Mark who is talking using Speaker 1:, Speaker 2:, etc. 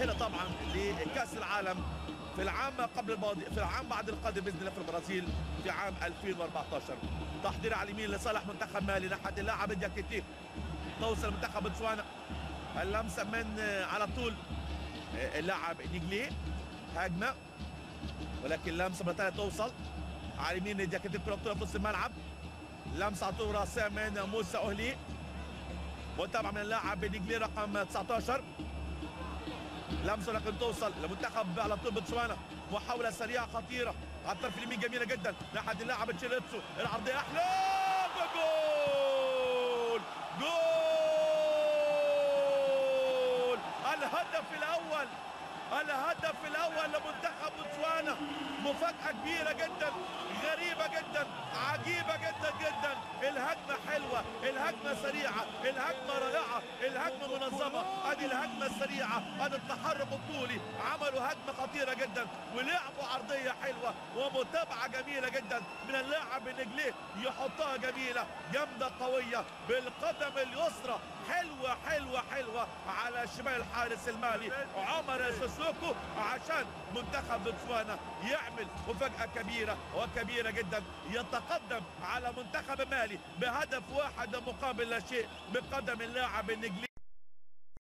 Speaker 1: مؤهله طبعا لكاس العالم في العام قبل الماضي في العام بعد القادم باذن الله في البرازيل في عام 2014 تحضير على اليمين لصالح منتخب مالي ناحيه اللاعب دياكيتي توصل منتخب بوتسوانا اللمسه من على طول اللاعب نيجلي هجمه ولكن لمسه مرة توصل على اليمين دياكيتي كره في نص الملعب لمسه على طول راسيه من موسى اهلي متابعه من اللاعب نيجلي رقم 19 لمسه لكن توصل لمنتخب على طول بوتسوانا محاوله سريعه خطيره على الطرف اليمين جميله جدا ناحيه اللاعب تشيليتسو العرضيه احلى جول جول الهدف الاول الهدف الاول لمنتخب بوتسوانا مفاجاه كبيره جدا غريبه جدا عجيبه جدا جدا الهجمه حلوه الهجمه سريعه الهجمه رائعه الهجمه منظمه ادي الهجمه السريعه ادي التحرك الطولي عملوا هجمه خطيره جدا ولعبوا عرضيه حلوه ومتابعه جميله جدا من اللاعب نجليه يحطها جميله جامده قويه بالقدم اليسرى حلوه حلوه حلوه على شمال الحارس المالي عمر سوسوكو عشان منتخب بوتسوانا يعمل مفاجاه كبيره وكبيره جدا يتقدم على منتخب مالي بهدف واحد مقابل لا شيء بقدم اللاعب النجلي